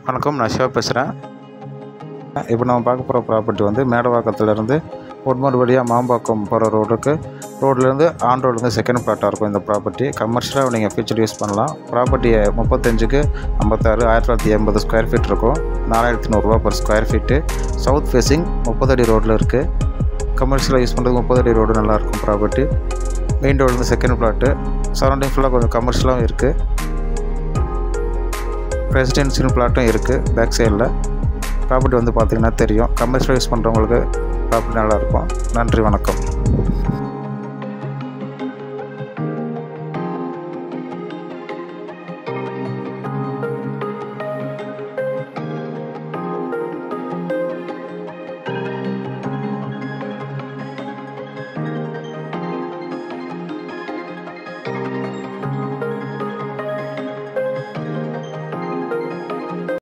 வணக்கம் நான் சிவா பேசுகிறேன் இப்போ நம்ம பார்க்க போகிற ப்ராப்பர்ட்டி வந்து மேடவாக்கத்துலேருந்து உட்மூர் வழியாக மாம்பாக்கம் போகிற ரோடுக்கு ரோட்லேருந்து ஆன் ரோட்லேருந்து செகண்ட் பிளாட்டாக இருக்கும் இந்த ப்ராப்பர்ட்டி கமர்ஷியலாக நீங்கள் ஃபியூச்சர் யூஸ் பண்ணலாம் ப்ராப்பர்ட்டியை முப்பத்தஞ்சுக்கு ஐம்பத்தாறு ஆயிரத்தி தொள்ளாயிரத்தி எண்பது ஸ்கொயர் ஃபீட் இருக்கும் நாலாயிரத்தி நூறுரூவா per square feet south facing முப்பது அடி ரோட்டில் இருக்குது கமர்ஷியலாக யூஸ் பண்ணுறது முப்பது அடி ரோடு நல்லாயிருக்கும் ப்ராப்பர்ட்டி மெயின் ரோட்லேருந்து செகண்ட் பிளாட்டு சரௌண்டிங் ஃபுல்லாக கொஞ்சம் கமர்ஷியலாகவும் இருக்குது ரெசிடென்சியல் பிளாட்டும் இருக்குது பேக் சைடில் ப்ராப்பர்ட்டி வந்து பார்த்திங்கன்னா தெரியும் கமர்ஷியல் யூஸ் பண்ணுறவங்களுக்கு ப்ராப்பர்ட்டி நல்லாயிருக்கும் நன்றி வணக்கம்